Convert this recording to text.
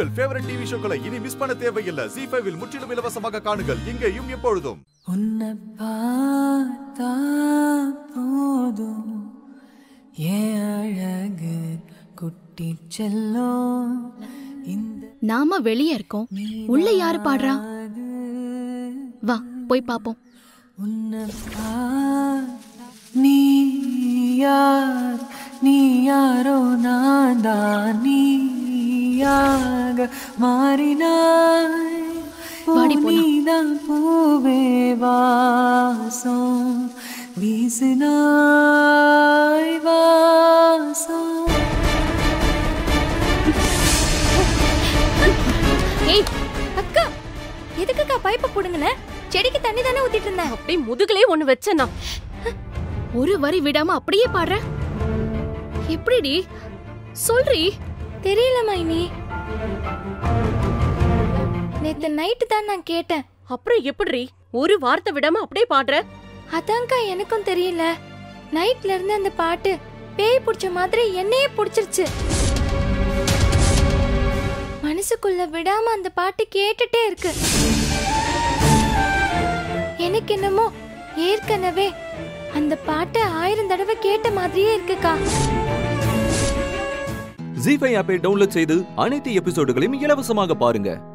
உங்கள் favourite TV ஷோக்களை இனி miss பண்ண தேவையில்லை ஜி ஃபைவில் முற்றிலும் இலவசமாக காணுங்கள் இங்கேயும் எப்பொழுதும் உன்னை பார்த்தா போதும் ஏன் அழகு குட்டி செல்லும் இந்த நாம வெளியே இருக்கோம் உள்ள யாரு பாடுறா வா போய் பாப்போம் உன்னை பார்த்தா நீ யார் நீ யாரோ நான் தான் நீயாக மாறினாய் வாடி போலாம். நீதான் பூவே வாசம் வீசினாய் வாசம் ஏய் அக்கா எதுக்குக்கா பைப்பை புடுங்கன செடிக்கு தண்ணி தானே ஊத்திட்டு இருந்தேன் அப்படியே முதுகுலே ஒண்ணு வச்சேன்னா ஒரு வரி விடாம அப்படியே பாடுற எப்படிடி சொல்றி தெரியல மைனி நேத்து நைட்டு தான் நான் கேட்டேன் அப்புறம் எப்படி ஒரு வார்த்தை விடாம அப்படியே பாடுற அதான்க்கா எனக்கும் தெரியல நைட்ல இருந்து அந்த பாட்டு பேய் பிடிச்ச மாதிரி என்னையே பிடிச்சிருச்சு மனசுக்குள்ள விடாம அந்த பாட்டு கேட்டுட்டே இருக்கு எனக்கு என்னமோ ஏற்கனவே அந்த பாட்டை ஆயிரம் தடவை கேட்ட மாதிரியே இருக்குக்கா ஜி ஃபைவ் ஆப்பை டவுன்லோட் செய்து அனைத்து எபிசோடுகளையும் இலவசமாக பாருங்க